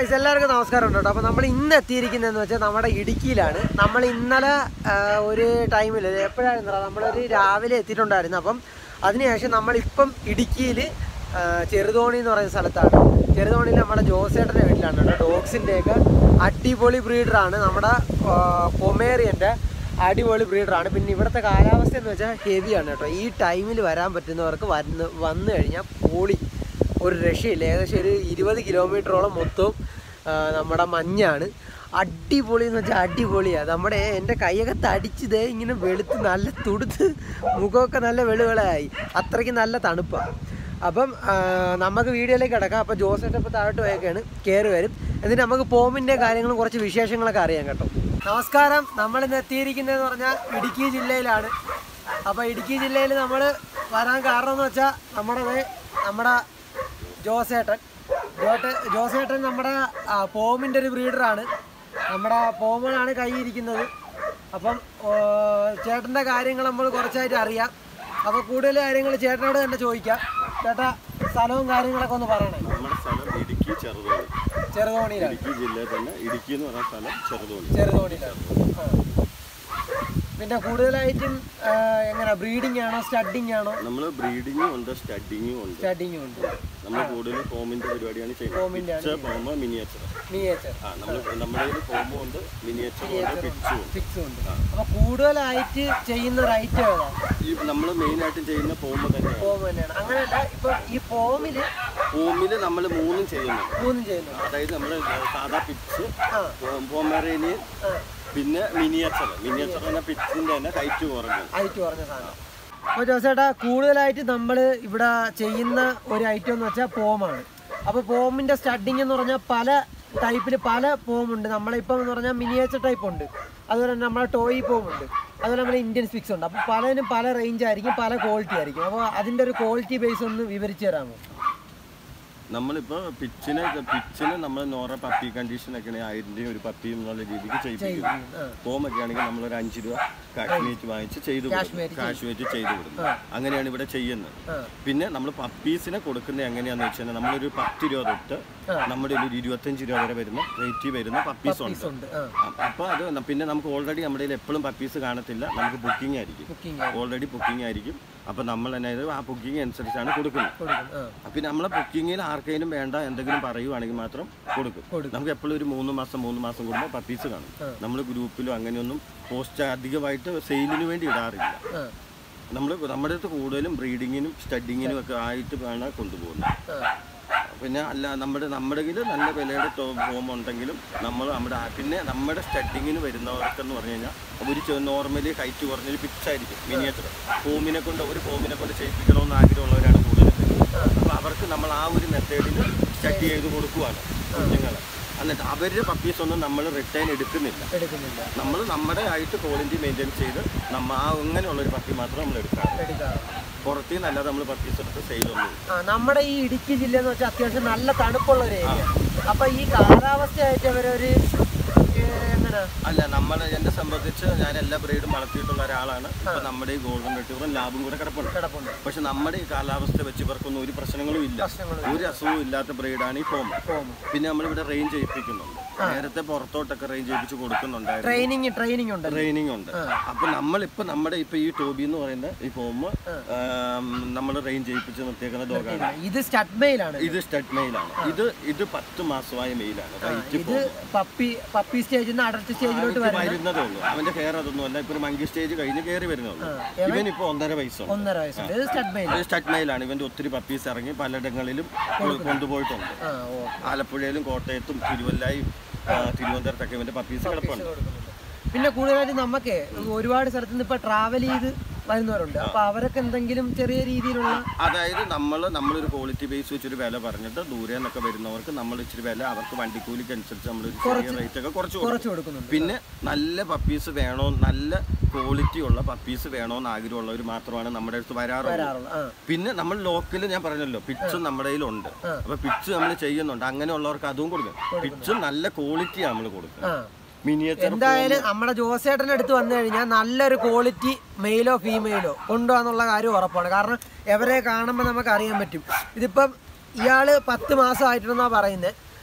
Guys എല്ലാവർക്കും നമസ്കാരം ഉണ്ട് കേട്ടോ അപ്പോൾ നമ്മൾ ഇന്ന് എത്തിയിരിക്കുന്നതെന്ന് വെച്ചാൽ നമ്മുടെ ഇടുക്കിയിലാണ് നമ്മൾ ഇന്നലെ ആ, ഒരു ടൈമിൽ എപ്പോഴായിരുന്നു നമ്മളൊരു രാവിലെ എത്തിയിട്ടുണ്ടായിരുന്നു അപ്പം അതിനുശേഷം നമ്മളിപ്പം ഇടുക്കിയിൽ ചെറുതോണി എന്ന് പറയുന്ന സ്ഥലത്താണ് ചെറുതോണിയിൽ നമ്മുടെ ജോസേട്ടൻ്റെ വീട്ടിലാണ് കേട്ടോ ഡോഗ്സിൻ്റെയൊക്കെ അടിപൊളി ബ്രീഡറാണ് നമ്മുടെ പൊമേറിയൻ്റെ അടിപൊളി ബ്രീഡറാണ് പിന്നെ ഇവിടുത്തെ കാലാവസ്ഥ എന്ന് വെച്ചാൽ ഹെവിയാണ് കേട്ടോ ഈ ടൈമിൽ വരാൻ പറ്റുന്നവർക്ക് വന്ന് വന്നു കഴിഞ്ഞാൽ പൊളി ഒരു രക്ഷയില്ല ഏകദേശം ഒരു ഇരുപത് കിലോമീറ്ററോളം മൊത്തവും ആ, നമ്മുടെ മഞ്ഞാണ് അടിപൊളി എന്ന് വെച്ചാൽ അടിപൊളിയാണ് നമ്മുടെ എൻ്റെ കൈയൊക്കെ തടിച്ചത് ഇങ്ങനെ വെളുത്ത് നല്ല തുടുത്ത് മുഖമൊക്കെ നല്ല വെളുവിളയായി അത്രയ്ക്ക് നല്ല തണുപ്പാണ് അപ്പം ആ, നമുക്ക് വീഡിയോയിലേക്ക് കിടക്കാം അപ്പോൾ ജോസേട്ടൻ ഇപ്പോൾ താഴോട്ട് പോയൊക്കെയാണ് കയറി വരും എന്നിട്ട് നമുക്ക് പോമിൻ്റെ കാര്യങ്ങളും കുറച്ച് വിശേഷങ്ങളൊക്കെ അറിയാം കേട്ടോ നമസ്കാരം നമ്മളിന്ന് എത്തിയിരിക്കുന്നതെന്ന് പറഞ്ഞാൽ ഇടുക്കി ജില്ലയിലാണ് അപ്പോൾ ഇടുക്കി ജില്ലയിൽ നമ്മൾ വരാൻ കാരണം എന്ന് വെച്ചാൽ നമ്മുടെ ദേ നമ്മുടെ ജോസേട്ടൻ ജോട്ട് ജോസേട്ടൻ നമ്മുടെ ആ, പോമിൻ്റെ ഒരു ബ്രീഡറാണ് നമ്മുടെ പോമനാണ് കൈയിരിക്കുന്നത് അപ്പം ഓ, ചേട്ടൻ്റെ കാര്യങ്ങൾ നമ്മൾ കുറച്ചായിട്ട് അറിയാം അപ്പോൾ കൂടുതൽ കാര്യങ്ങൾ ചേട്ടനോട് തന്നെ ചോദിക്കാം ചേട്ടാ സ്ഥലവും കാര്യങ്ങളൊക്കെ ഒന്ന് പറയണേ നമ്മുടെ സ്ഥലം ഇടുക്കി ചെറുതോണി ചെറുതോണിയിലാണ് ഇടുക്കി ജില്ലയിൽ തന്നെ ഇടുക്കി എന്ന് പറയുന്ന സ്ഥലം ചെറുതോണി ചെറുതോണിയിലാണ് ആ. പിന്നെ കൂടുതലായിട്ടും ആ, എങ്ങനെ ബ്രീഡിംഗ് ആണോ സ്റ്റഡിങ് ആണോ നമ്മൾ ബ്രീഡിങ്ങും ഉണ്ട് സ്റ്റഡിങ്ങും ഉണ്ട് സ്റ്റഡിങ്ങും ഉണ്ട് നമ്മൾ കൂടുതൽ ഫോമിന്റെ പരിപാടിയാണ് ഫോമിന്റെ ചെയ്യുന്നത് ഫോമ മിനിയേച്ചർ മിനിയേച്ചർ ആ നമ്മൾ നമ്മുടെ കയ്യിൽ ഫോമും ഉണ്ട് മിനിയേച്ചറും ഉണ്ട് പിച്ചും ഉണ്ട് ഫിക്സും ഉണ്ട് അപ്പോൾ കൂടുതലായിട്ട് ചെയ്യുന്ന ഒരു ഐറ്റം ഏതാ ഈ നമ്മൾ മെയിൻ ആയിട്ട് ചെയ്യുന്ന ഫോമ തന്നെയാണ് ഫോം തന്നെയാണ് അങ്ങനെയല്ല ഇപ്പൊ ഈ ഫോമിൽ ഫോമിൽ നമ്മൾ മൂന്നും ചെയ്യുന്നുണ്ട് മൂന്നും ചെയ്യുന്നുണ്ട് അതായത് നമ്മൾ സാധാ പിച്ച് ആ ഫോമറേനിയൻ ആ പിന്നെ മിനിയേച്ചർ മിനിയേച്ചർ എന്ന പിച്ചിന്റെ തന്നെ ഹൈറ്റ് കുറഞ്ഞു ഐറ്റ് പറഞ്ഞ സാധനം അപ്പോൾ ജോസേട്ടാ കൂടുതലായിട്ട് നമ്മൾ ഇവിടെ ചെയ്യുന്ന ഒരു ഐറ്റം എന്ന് വെച്ചാൽ പോമാണ് അപ്പോൾ പോമിൻ്റെ സ്റ്റഡിങ് എന്ന് പറഞ്ഞാൽ പല ടൈപ്പിൽ പല പോമുണ്ട് നമ്മളിപ്പം എന്ന് പറഞ്ഞാൽ മിനിയേച്ചർ ടൈപ്പ് ഉണ്ട് അതുപോലെ തന്നെ നമ്മളെ ടോയി പോമുണ്ട് അതുപോലെ നമ്മുടെ ഇന്ത്യൻ സ്പിക്സ് ഉണ്ട് അപ്പോൾ പലതിനും പല റേഞ്ച് ആയിരിക്കും പല ക്വാളിറ്റി ആയിരിക്കും അപ്പോൾ അതിൻ്റെ ഒരു ക്വാളിറ്റി ബേസ് ഒന്ന് വിവരിച്ചു തരാമോ നമ്മളിപ്പോ പിച്ചിനെ പിച്ചിന് നമ്മൾ നോറ പപ്പി കണ്ടീഷൻ ഒക്കെ ആയിരം രൂപ ഒരു പപ്പി എന്നുള്ള രീതിക്ക് ചെയ്യിപ്പിക്കുന്നു ആ. ഫോമൊക്കെ ആണെങ്കിൽ നമ്മൾ ഒരു അഞ്ച് രൂപ കാശ്മീറ്റ് വാങ്ങിച്ച് ചെയ്തു കൊടുക്കും കാശ്മീറ്റ് ചെയ്തു കൊടുക്കും അങ്ങനെയാണ് ഇവിടെ ചെയ്യുന്നത് ആ പിന്നെ നമ്മൾ പപ്പീസിനെ കൊടുക്കുന്നത് എങ്ങനെയാന്ന് വെച്ചാൽ നമ്മളൊരു പത്ത് രൂപ തൊട്ട് നമ്മുടെ ഒരു ഇരുപത്തഞ്ച് രൂപ വരെ വരുന്ന റേറ്റ് വരുന്ന പപ്പീസ് ഉണ്ട് ഉണ്ട് ആ അപ്പോൾ അത് ന- പിന്നെ നമുക്ക് ഓൾറെഡി നമ്മുടെ കയ്യിൽ എപ്പോഴും പപ്പീസ് കാണത്തില്ല നമുക്ക് ബുക്കിംഗ് ആയിരിക്കും ബുക്കിംഗ് ഓൾറെഡി ബുക്കിംഗ് ആയിരിക്കും അപ്പോൾ നമ്മൾ തന്നെ ഇത് ആ ബുക്കിംഗ് അനുസരിച്ചാണ് കൊടുക്കുന്നത് കൊടുക്കും ആ അപ്പൊ പിന്നെ നമ്മളെ ബുക്കിങ്ങിൽ ആർക്കെങ്കിലും വേണ്ട എന്തെങ്കിലും പറയുവാണെങ്കിൽ മാത്രം കൊടുക്കും കൊടുക്കും. നമുക്ക് എപ്പോഴും ഒരു മൂന്ന് മാസം മൂന്ന് മാസം കൂടുമ്പോൾ പപ്പീസ് കാണും നമ്മൾ ഗ്രൂപ്പിലും അങ്ങനെയൊന്നും പോസ്റ്റ് അധികമായിട്ട് സെയിലിന് വേണ്ടി ഇടാറില്ല ആ നമ്മൾ നമ്മുടെ അടുത്ത് കൂടുതലും ബ്രീഡിങ്ങിനും സ്റ്റഡിങ്ങിനും ഒക്കെ ആയിട്ട് വേണം കൊണ്ടുപോകുന്നത് ആ പിന്നെ അല്ല നമ്മുടെ നമ്മുടെ കയ്യിൽ നല്ല വിലയുടെ ഫോം ഉണ്ടെങ്കിലും നമ്മൾ നമ്മുടെ ആ- പിന്നെ നമ്മുടെ സ്റ്റഡിങ്ങിന് വരുന്നവർക്കെന്ന് പറഞ്ഞു കഴിഞ്ഞാൽ ഒരു നോർമലി ഹൈറ്റ് കുറഞ്ഞൊരു പിച്ചായിരിക്കും മിനിയേച്ചർ ഫോമിനെ കൊണ്ട് ഒരു ഫോമിനെ കൊണ്ട് ചെയ്യിപ്പിക്കണമെന്ന് ആഗ്രഹമുള്ളവരാണ് കൂടുതലും അപ്പോൾ അവർക്ക് നമ്മൾ ആ ഒരു മെത്തേഡിൽ സ്റ്റഡി ചെയ്ത് കൊടുക്കുവാണ് കുഞ്ഞുങ്ങളെ എന്നിട്ട് അവരുടെ പപ്പീസ് ഒന്നും നമ്മൾ റിട്ടേൺ എടുക്കുന്നില്ല എടുക്കുന്നില്ല നമ്മൾ നമ്മുടെ ആയിട്ട് ക്വാളിറ്റി മെയിൻറ്റെയിൻ ചെയ്ത് നമ്മ ആ അങ്ങനെയുള്ള ഒരു പപ്പി മാത്രം നമ്മൾ എടുക്കാം എടുക്കാറുണ്ട് പുറത്തു നിന്നല്ലാതെ നമ്മൾ പപ്പീസ് എടുത്ത് സെയിലൊന്നും ഇല്ല. ആ നമ്മുടെ ഈ ഇടുക്കി ജില്ല എന്ന് വെച്ചാൽ അത്യാവശ്യം നല്ല തണുപ്പുള്ള ഒരു ഏരിയ അപ്പൊ ഈ കാലാവസ്ഥയായിട്ട് അവരൊരു ഏഹ്, എങ്ങനെ അല്ല നമ്മൾ എന്നെ സംബന്ധിച്ച് ഞാൻ എല്ലാ ബ്രീഡും വളർത്തിയിട്ടുള്ള ഒരാളാണ് അപ്പൊ നമ്മുടെ ഈ ഗോൾഡൻ റിട്രീവറും ലാബും കൂടെ കിടപ്പുണ്ട് കിടപ്പുണ്ട് പക്ഷെ നമ്മുടെ ഈ കാലാവസ്ഥ വെച്ച് ഇവർക്കൊന്നും ഒരു പ്രശ്നങ്ങളും ഇല്ല പ്രശ്നങ്ങളും ഒരു അസുഖവും ഇല്ലാത്ത ബ്രീഡാണ് ഈ ഫോം ഫോം പിന്നെ നമ്മളിവിടെ റേഞ്ച് ചെയ്യിപ്പിക്കുന്നുണ്ട് നേരത്തെ പുറത്തോട്ടൊക്കെ റേഞ്ച് ചെയ്യിപ്പിച്ച് കൊടുക്കുന്നുണ്ടായിരുന്നു ട്രെയിനിങ് ട്രെയിനിങ് ഉണ്ട് ട്രെയിനിങ് ഉണ്ട് അപ്പൊ നമ്മളിപ്പോ നമ്മുടെ ഇപ്പൊ ഈ ടോബി എന്ന് പറയുന്ന ഈ ഫോം നമ്മൾ റേഞ്ച് ചെയ്യിപ്പിച്ച് നിർത്തിയേക്കുന്ന ഡോഗാണ് ഇത് സ്റ്റഡ് മെയിലാണ് ഇത് സ്റ്റഡ് മെയിലാണ് ഇത് ഇത് പത്ത് മാസമായ മെയിലാണ് റൈറ്റ് ഇത് പപ്പി പപ്പി സ്റ്റേജിൽ നിന്ന് അഡൽട്ട് സ്റ്റേജിലോട്ട് അവർക്ക് വരുന്നതേ ഉള്ളൂ അവന്റെ ഹെയർ അതൊന്നും അല്ല ഇപ്പൊ ഒരു മങ്കി സ്റ്റേജ് കഴിഞ്ഞ് കയറി വരുന്നേ ഉള്ളൂ ഇവൻ ഇപ്പൊ ഒന്നര വയസ്സുണ്ട് ഒന്നര വയസ്സുണ്ട് ഇത് സ്റ്റഡ് മെയിൽ ഇത് സ്റ്റഡ് മെയിലാണ് ഇവന്റെ ഒത്തിരി പപ്പീസ് ഇറങ്ങി പലയിടങ്ങളിലും കൊ- കൊണ്ടുപോയിട്ടുണ്ട് ആ ഓ ആലപ്പുഴയിലും കോട്ടയത്തും തിരുവല്ലായും ആ, തിരുവനന്തപുരത്തൊക്കെ ഇവന്റെ പപ്പീസ് കിടപ്പുണ്ട് കൊടുക്കുന്നുണ്ട്. പിന്നെ കൂടുതലായിട്ട് നമുക്ക് ഒരുപാട് സ്ഥലത്ത് നിന്ന് ഇപ്പൊ ട്രാവൽ ചെയ്ത് വരുന്നവരുണ്ട് അപ്പൊ അവരൊക്കെ എന്തെങ്കിലും ചെറിയ രീതിയിലുള്ള അതായത് നമ്മൾ നമ്മളൊരു ക്വാളിറ്റി ബേസ് വെച്ചൊരു വില പറഞ്ഞിട്ട് ദൂരെ നിന്നൊക്കെ വരുന്നവർക്ക് നമ്മൾ ഇച്ചിരി വില അവർക്ക് വണ്ടിക്കൂലിക്ക് അനുസരിച്ച് നമ്മൾ ഒരു ചെറിയ റേറ്റ് ഒക്കെ കുറച്ച് കൊടുക്കും കുറച്ച് കൊടുക്കുന്നുണ്ട് പിന്നെ നല്ല പപ്പീസ് വേണോ നല്ല ക്വാളിറ്റി ഉള്ള പപ്പീസ് വേണോന്ന് ആഗ്രഹമുള്ളവർ മാത്രമാണ് നമ്മുടെ അടുത്ത് വരാറുള്ളത് വരാറുള്ളത് ആ പിന്നെ നമ്മൾ ലോക്കൽ ഞാൻ പറഞ്ഞല്ലോ പിച്ച് നമ്മുടെ കയ്യിലുണ്ട് അപ്പൊ പിച്ച് നമ്മൾ ചെയ്യുന്നുണ്ട് അങ്ങനെയുള്ളവർക്ക് അതും കൊടുക്കും പിച്ച് നല്ല ക്വാളിറ്റി നമ്മൾ കൊടുക്കും ആ മിനിയേച്ചർ എന്തായാലും നമ്മുടെ ജോസേട്ടൻ്റെ അടുത്ത് വന്നു കഴിഞ്ഞാൽ നല്ലൊരു ക്വാളിറ്റി മെയിലോ ഫീമെയിലോ കൊണ്ടുപോകാന്നുള്ള കാര്യം ഉറപ്പാണ് കാരണം എവരെ കാണുമ്പോൾ നമുക്ക് അറിയാൻ പറ്റും ഇതിപ്പം ഇയാൾ പത്ത് മാസമായിട്ടുണ്ടെന്നാണ് പറയുന്നത്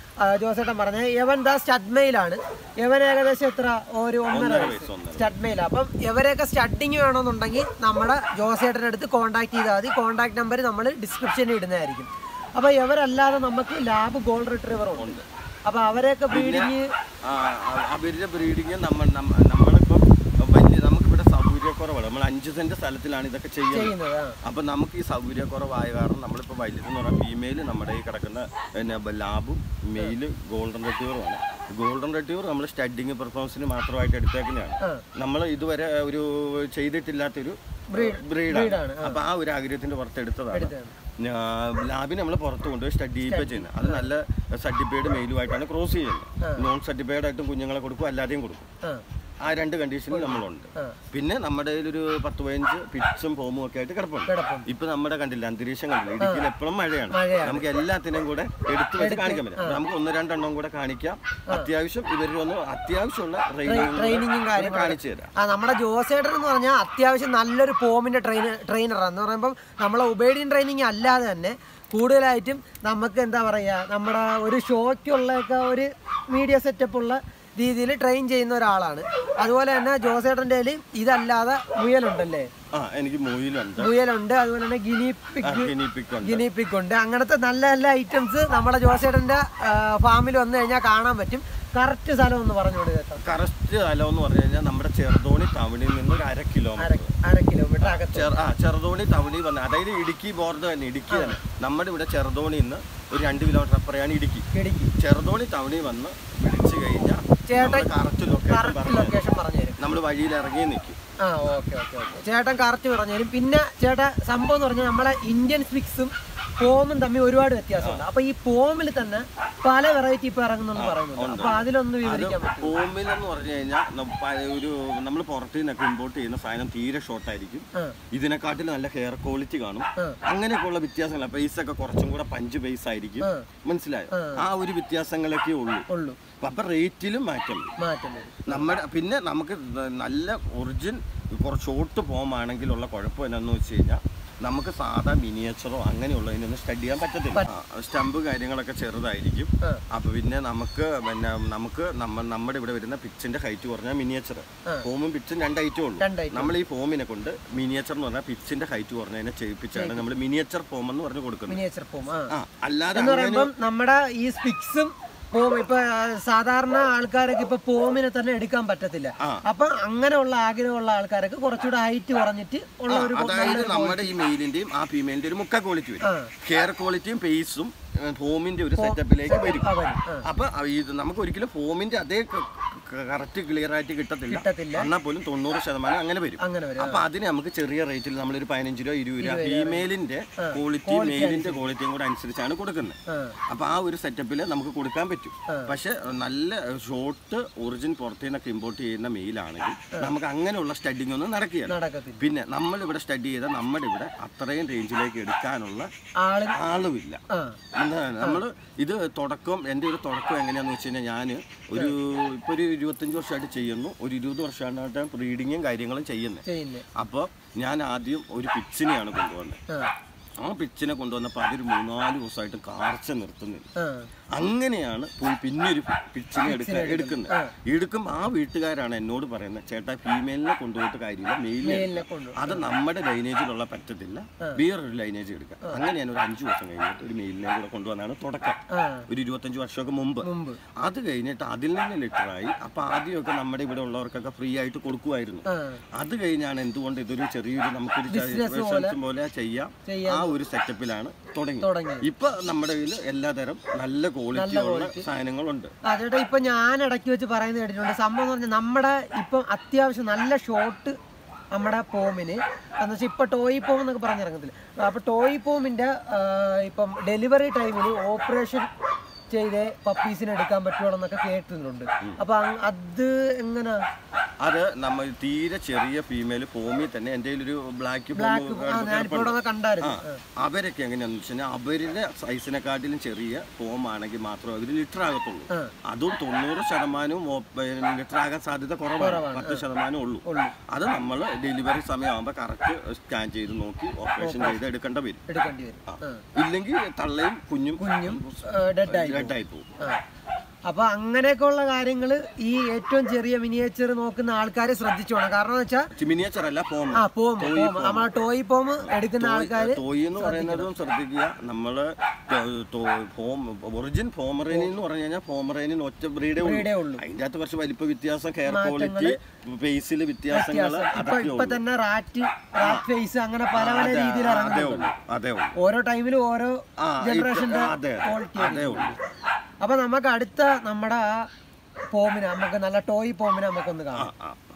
ആ, ജോസേട്ടൻ പറഞ്ഞത് യവൻ ദാ സ്റ്റഡ്മെയിലാണ് യവൻ ഏകദേശം എത്ര ഒരു ഒന്നര ഒന്നര വയസ്സ് വയസ്സ് ഒന്നര സ്റ്റഡ്മെയിൽ അപ്പം ഇവരെയൊക്കെ സ്റ്റഡിങ് വേണമെന്നുണ്ടെങ്കിൽ നമ്മുടെ ജോസേട്ടൻ്റെ അടുത്ത് കോൺടാക്ട് ചെയ്താൽ മതി കോൺടാക്ട് നമ്പർ നമ്മൾ ഡിസ്ക്രിപ്ഷനിൽ ഇടുന്നതായിരിക്കും അപ്പോൾ ഇവരല്ലാതെ നമുക്ക് ലാബ് ഗോൾഡ് റിട്രീവർ ഉണ്ട് അപ്പോൾ അവരെയൊക്കെ ബ്രീഡിങ് ആ, അ- അവരുടെ ബ്രീഡിങ് നമ്മൾ നമ്മ- നമ്മളിപ്പം വലിയ നമുക്കിവിടെ സൗകര്യക്കുറവാണ് നമ്മൾ അഞ്ച് സെന്റ് സ്ഥലത്തിലാണ് ഇതൊക്കെ ചെയ്യുന്നത് ചെയ്യുന്നത് ആ അപ്പം നമുക്ക് ഈ സൗകര്യക്കുറവായ കാരണം നമ്മളിപ്പോൾ വലുതെന്ന് പറഞ്ഞാൽ ഫീമെയിൽ നമ്മുടെ ഈ കിടക്കുന്ന പിന്നെ ലാബും മെയില് ഗോൾഡൻ റെറ്റീവറുമാണ് ഗോൾഡൻ റെറ്റീവർ നമ്മൾ സ്റ്റഡിങ് പെർഫോമൻസിന് മാത്രമായിട്ട് എടുത്തേക്കുന്നതാണ് ആ. നമ്മൾ ഇതുവരെ ഒരു ചെയ്തിട്ടില്ലാത്തൊരു Breed- ബ്രീഡാണ് breed-ആണ്, ആ. അപ്പോൾ ആ ഒരു ആഗ്രഹത്തിന്റെ പുറത്ത് എടുത്തതാണ് എടുത്തതാണ്. ലാബിന് നമ്മൾ പുറത്ത് കൊണ്ടുപോയി സ്റ്റഡി ചെയ്യിപ്പ ചെയ്യുന്നത് അത് നല്ല സർട്ടിഫൈഡ് മെയിലുമായിട്ടാണ് ക്രോസ് ചെയ്യുന്നത് നോൺ സർട്ടിഫൈഡ് ആയിട്ടും കുഞ്ഞുങ്ങളെ കൊടുക്കും അല്ലാതെയും കൊടുക്കും ആ ആ രണ്ട് കണ്ടീഷനിൽ നമ്മളുണ്ട് ആ പിന്നെ നമ്മുടെ കയ്യിലൊരു പത്ത് പതിനഞ്ച് പിച്ചും ഫോമും ഒക്കെ ആയിട്ട് കിടപ്പുണ്ട് കിടപ്പുണ്ട് ഇപ്പൊ നമ്മുടെ കണ്ടില്ല അന്തരീക്ഷം കണ്ടില്ല ഇടുക്കിയിൽ എപ്പോഴും മഴയാണ് മഴയാണ്. നമുക്ക് എല്ലാത്തിനും കൂടെ എടുത്തു വെച്ച് കാണിക്കാൻ പറ്റും അപ്പൊ നമുക്ക് ഒന്ന് രണ്ടെണ്ണം കൂടെ കാണിക്കാം അത്യാവശ്യം ഇവരിൽ ഒന്ന് അത്യാവശ്യമുള്ള ട്രെയിനിങ്ങും ട്രെയിനിങ് കാര്യങ്ങളും കാണിച്ചു തരാം ആ നമ്മുടെ ജോസേട്ടൻ എന്ന് പറഞ്ഞാൽ അത്യാവശ്യം നല്ലൊരു പോമിന്റെ ട്രെയിനർ ട്രെയിനറാണ് എന്ന് പറയുമ്പോൾ നമ്മളെ ഒബേഡിയൻ ട്രെയിനിങ് അല്ലാതെ തന്നെ കൂടുതലായിട്ടും നമുക്ക് എന്താ പറയുക നമ്മുടെ ഒരു ഷോയ്ക്കുള്ളൊക്കെ ഒരു മീഡിയ സെറ്റപ്പ് ഉള്ള രീതിയിൽ ട്രെയിൻ ചെയ്യുന്ന ഒരാളാണ് അതുപോലെ തന്നെ ജോസേട്ടൻ്റെ കയ്യിൽ ഇതല്ലാതെ മുയലുണ്ടല്ലേ ആ എനിക്ക് മൊയിലുണ്ട് മുയലുണ്ട് അതുപോലെ തന്നെ ഗിനി പിഗ് ഗിനിപ്പിക്കുണ്ട് ഗിനി പിഗ് ഉണ്ട് അങ്ങനത്തെ നല്ല നല്ല ഐറ്റംസ് നമ്മുടെ ജോസേട്ടൻ്റെ ഫാമിൽ വന്നു കഴിഞ്ഞാൽ കാണാൻ പറ്റും കറക്റ്റ് സ്ഥലം ഒന്ന് പറഞ്ഞു കൊടുക്കാം കറക്റ്റ് സ്ഥലം എന്ന് പറഞ്ഞു കഴിഞ്ഞാൽ നമ്മുടെ ചെറുതോണി ടൗണിൽ നിന്ന് ഒരു അര അര കിലോമീറ്റർ അര കിലോമീറ്റർ അകത്ത് ചെറു ആ ചെറുതോണി ടൗണിൽ വന്ന് അതായത് ഇടുക്കി ബോർഡർ തന്നെ ഇടുക്കി തന്നെ നമ്മുടെ ഇവിടെ ചെറുതോണിയിൽ നിന്ന് ഒരു രണ്ട് കിലോമീറ്റർ അപ്പുറയാണ് ഇടുക്കി ഇടുക്കി ചെറുതോണി ടൗണിൽ വന്ന് വിളിച്ചു കഴിഞ്ഞാൽ ചേട്ടൻ കറക്റ്റ് ലൊക്കേഷൻ കറക്റ്റ് പറഞ്ഞു ലൊക്കേഷൻ പറഞ്ഞു തരും നമ്മൾ വഴിയിൽ ഇറങ്ങി നിൽക്കും ആ ഓക്കെ ഓക്കെ ഓക്കെ ചേട്ടൻ കറക്റ്റ് പറഞ്ഞു തരും പിന്നെ ചേട്ടാ സംഭവം എന്ന് പറഞ്ഞാൽ നമ്മളെ ഇന്ത്യൻ സ്പിക്സും പോമും തമ്മിൽ ഒരുപാട് വ്യത്യാസമുണ്ട് അപ്പൊ ഈ പോമിൽ തന്നെ പല വെറൈറ്റി ഇപ്പൊ ഇറങ്ങുന്നു പറയുന്നുണ്ട് അപ്പൊ അതിലൊന്ന് വിവരിക്കാൻ പറ്റും ബോംബിലെന്ന് പറഞ്ഞു കഴിഞ്ഞാൽ ന- പ- ഒരു നമ്മൾ പുറത്തു നിന്നൊക്കെ ഇമ്പോർട്ട് ചെയ്യുന്ന സാധനം തീരെ ഷോർട്ടായിരിക്കും ആ ഇതിനെക്കാട്ടിൽ നല്ല ഹെയർ ക്വാളിറ്റി കാണും ആ. അങ്ങനെയൊക്കെയുള്ള വ്യത്യാസങ്ങൾ ബേസ് ഒക്കെ കുറച്ചും കൂടെ പഞ്ച് ബേസ് ആയിരിക്കും ആ. മനസ്സിലായോ ആ ഒരു വ്യത്യാസങ്ങളൊക്കെ ഉള്ളൂ ഉള്ളു അപ്പൊ റേറ്റിലും മാറ്റം വരും. മാറ്റം വരും നമ്മുടെ പിന്നെ നമുക്ക് നല്ല ഒറിജിൻ കുറച്ച് ഷോർട്ട് ഫോമാണെങ്കിലുള്ള കുഴപ്പം എന്നാന്ന് വെച്ച് കഴിഞ്ഞാൽ നമുക്ക് സാധാ മിനിയേച്ചറോ അങ്ങനെയുള്ളതിനൊന്നും സ്റ്റഡി ചെയ്യാൻ പറ്റത്തില്ല സ്റ്റമ്പ് കാര്യങ്ങളൊക്കെ ചെറുതായിരിക്കും ആ. അപ്പൊ പിന്നെ നമുക്ക് പിന്നെ നമുക്ക് നമ്മ നമ്മുടെ ഇവിടെ വരുന്ന പിച്ചിന്റെ ഹൈറ്റ് കുറഞ്ഞാൽ മിനിയേച്ചർ ഫോമും പിച്ചും രണ്ട് ഹൈറ്റേ ഉള്ളൂ രണ്ടായിട്ട് നമ്മൾ ഈ ഫോമിനെ കൊണ്ട് മിനിയേച്ചർ എന്ന് പറഞ്ഞാൽ പിച്ചിന്റെ ഹൈറ്റ് കുറഞ്ഞതിനെ ചെയ്യിപ്പിച്ചാണ് നമ്മൾ മിനിയേച്ചർ ഫോം എന്ന് പറഞ്ഞ് കൊടുക്കുന്നത് മിനിയേച്ചർ പോം ആ ആ അല്ലാതെ എന്ന് അങ്ങനെ പറയുമ്പം നമ്മുടെ ഈ സ്പിക്സും പോം ഇപ്പൊ ആ, സാധാരണ ആൾക്കാരൊക്കെ ഇപ്പൊ പോമിനെ തന്നെ എടുക്കാൻ പറ്റത്തില്ല ആ. അപ്പൊ അങ്ങനെയുള്ള ആഗ്രഹമുള്ള ആൾക്കാരൊക്കെ കുറച്ചുകൂടെ ഹൈറ്റ് കുറഞ്ഞിട്ട് ഉള്ള ഒരു അതായത് നമ്മുടെ ഈ മെയിലിന്റെയും ആ ഫീമെയിലിന്റെ ഒരു മുക്ക ക്വാളിറ്റി വരും ആ. ഹെയർ ക്വാളിറ്റിയും പേസും ഫോമിന്റെ ഒരു സെറ്റപ്പിലേക്ക് വരും ആ, വരും. ആ. അപ്പൊ ഇത് നമുക്ക് ഒരിക്കലും ഫോമിന്റെ അതേ കറക്റ്റ് ക്ലിയർ ആയിട്ട് കിട്ടത്തില്ല കിട്ടത്തില്ല എന്നാൽ പോലും തൊണ്ണൂറ് ശതമാനം അങ്ങനെ വരും അങ്ങനെ വരും അപ്പൊ അതിന് നമുക്ക് ചെറിയ റേറ്റിൽ നമ്മളൊരു പതിനഞ്ച് രൂപ ഇരുപത് രൂപ ഫീമെയിലിന്റെ ക്വാളിറ്റി മെയിലിന്റെ ക്വാളിറ്റിയും കൂടെ അനുസരിച്ചാണ് കൊടുക്കുന്നത് ആ അപ്പൊ ആ ഒരു സെറ്റപ്പിൽ നമുക്ക് കൊടുക്കാൻ പറ്റും പക്ഷെ നല്ല ഷോർട്ട് ഒറിജിൻ പുറത്തു നിന്നൊക്കെ ഇമ്പോർട്ട് ചെയ്യുന്ന മെയിലാണെങ്കിൽ നമുക്ക് അങ്ങനെയുള്ള സ്റ്റഡിങ് ഒന്നും നടക്കുകയാണ് നടക്കത്തില്ല പിന്നെ നമ്മൾ ഇവിടെ സ്റ്റഡി ചെയ്ത നമ്മുടെ ഇവിടെ അത്രയും റേഞ്ചിലേക്ക് എടുക്കാനുള്ള ആള് ആളുമില്ല ആ എന്താ നമ്മൾ ഇത് തുടക്കം എൻ്റെ ഒരു തുടക്കം എങ്ങനെയാന്ന് വെച്ച് കഴിഞ്ഞാൽ ഞാൻ ഒരു ഇപ്പോൾ ഒരു ഇരുപത്തഞ്ച് വർഷമായിട്ട് ചെയ്യുന്നു ഒരു ഇരുപത് വർഷമായിട്ട് ബ്രീഡിങ്ങും കാര്യങ്ങളും ചെയ്യുന്നത് ചെയ്യുന്നേ അപ്പോൾ ഞാൻ ആദ്യം ഒരു പിച്ചിനെയാണ് കൊണ്ടുവന്നത് ആ ആ പിച്ചിനെ കൊണ്ടുവന്നപ്പോൾ അതൊരു മൂന്നാല് ദിവസമായിട്ട് കാർച്ച നിർത്തുന്നില്ല ആ അങ്ങനെയാണ് പോയി പിന്നെ ഒരു പിച്ചിനെ എടുക്ക എടുക്കുന്നത് എടുക്കുമ്പോൾ ആ വീട്ടുകാരാണ് എന്നോട് പറയുന്നത് ചേട്ടാ ഫീമെയിലിനെ കൊണ്ടുപോയിട്ട് കാര്യമില്ല മെയിലിനെ മെയിലിനെ കൊണ്ടു അത് നമ്മുടെ ലൈനേജിലുള്ള പറ്റത്തില്ല വേറൊരു ലൈനേജ് എടുക്കാം അങ്ങനെ ഞാൻ ഒരു അഞ്ചു വർഷം കഴിഞ്ഞിട്ട് ഒരു മെയിലിനെ കൂടെ കൊണ്ടുവന്നാണ് തുടക്കം ആ ഒരു ഇരുപത്തഞ്ച് വർഷമൊക്കെ മുമ്പ് മുമ്പ് അത് കഴിഞ്ഞിട്ട് അതിൽ നിന്ന് ലിറ്ററായി അപ്പൊ ആദ്യമൊക്കെ നമ്മുടെ ഇവിടെ ഉള്ളവർക്കൊക്കെ ഫ്രീ ആയിട്ട് കൊടുക്കുമായിരുന്നു ആ അത് കഴിഞ്ഞാണ് എന്തുകൊണ്ട് ഇതൊരു ചെറിയൊരു നമുക്കൊരു Business business പോലെ ചെയ്യാം ചെയ്യാം. ആ ഒരു സെറ്റപ്പിലാണ് തുടങ്ങി തുടങ്ങി ഇപ്പൊ നമ്മുടെ കയ്യിൽ എല്ലാതരം നല്ല ക്വാളിറ്റി ഉള്ള സാധനങ്ങളുണ്ട് ആ ചേട്ടാ ഇപ്പൊ ഞാൻ ഇടയ്ക്ക് വെച്ച് പറയുന്നത് കേട്ടിട്ടുണ്ട് സംഭവം എന്ന് പറഞ്ഞാൽ നമ്മുടെ ഇപ്പം അത്യാവശ്യം നല്ല ഷോട്ട് നമ്മുടെ പോമിന് എന്ന് വെച്ചാൽ ഇപ്പൊ ടോയ് പോം എന്നൊക്കെ പറഞ്ഞിറങ്ങത്തില്ല അപ്പൊ ടോയ് പോമിന്റെ ആ, ഇപ്പം ഡെലിവറി ടൈമിൽ ഓപ്പറേഷൻ ചെയ്ത് പപ്പീസിനെ എടുക്കാൻ പറ്റുമോ എന്നൊക്കെ കേട്ടിട്ടുണ്ട് അപ്പൊ അങ് അത് എങ്ങനെ അത് നമ്മൾ തീരെ ചെറിയ ഫീമെയിൽ ഫോമിൽ തന്നെ എൻ്റെ ഒരു ബ്ലാക്ക് ബ്ലാക്ക് ആ ഞാനിപ്പോ ഇവിടെ ഒന്ന് കണ്ടായിരുന്നു ആ. അവരൊക്കെ എങ്ങനെയാന്ന് വെച്ച് കഴിഞ്ഞാൽ അവരുടെ സൈസിനെക്കാട്ടിലും ചെറിയ ഫോം ആണെങ്കിൽ മാത്രമേ അവർ ലിറ്റർ ആകത്തുള്ളൂ ആ. അതും തൊണ്ണൂറ് ശതമാനവും ലിറ്റർ ആകാൻ സാധ്യത കുറവാണ് പത്ത് ശതമാനം ഉള്ളൂ ഉള്ളൂ. അത് നമ്മൾ ഡെലിവറി സമയമാകുമ്പോൾ കറക്റ്റ് സ്കാൻ ചെയ്ത് നോക്കി ഓപ്പറേഷൻ ചെയ്ത് എടുക്കേണ്ട വരും എടുക്കേണ്ടി വരും ആ. ആ. ഇല്ലെങ്കിൽ തള്ളയും കുഞ്ഞും കുഞ്ഞും ഡെഡ് ആയി ഡെഡായി പോകും ആ. അപ്പൊ അങ്ങനെയൊക്കെ ഉള്ള കാര്യങ്ങൾ ഈ ഏറ്റവും ചെറിയ മിനിയേച്ചർ നോക്കുന്ന ആൾക്കാരെ ശ്രദ്ധിച്ചോണം കാരണം എന്ന് വെച്ചാൽ മിനിയേച്ചർ അല്ല ഫോം ആ പോം പോം നമ്മളെ ടോയ് പോം എടുക്കുന്ന ആൾക്കാര് തോയി എന്ന് പറയുന്നതും ശ്രദ്ധിക്കുക നമ്മള് ഫോം ഒറിജിൻ ഫോമറേനി എന്ന് പറഞ്ഞു കഴിഞ്ഞാൽ ഫോമറേനിന് ഒറ്റ ബ്രീഡേ ഉള്ളൂ ബ്രീഡേ ഉള്ളൂ അതിന്റെ അകത്ത് കുറച്ച് വലിപ്പ വ്യത്യാസം ഹെയർ ക്വാളിറ്റി ഫേസിൽ വ്യത്യാസങ്ങൾ ഇപ്പൊ ഇപ്പൊ തന്നെ റാറ്റ് റാറ്റ് ഫേസ് അങ്ങനെ പല പല രീതിയിൽ അതേ ഇറങ്ങുന്നുണ്ട് ഉള്ളൂ അതേ ഉള്ളൂ ഓരോ ടൈമിലും ഓരോ ആ ഇപ്പൊ- ജനറേഷന്റെ അതെ ക്വാളിറ്റി അതേ ഉള്ളൂ അപ്പൊ നമുക്ക് അടുത്ത നമ്മുടെ ആ പോമിനെ നമുക്ക് നല്ല ടോയ് പോമിനെ നമുക്കൊന്ന് ആ കാണാം ആ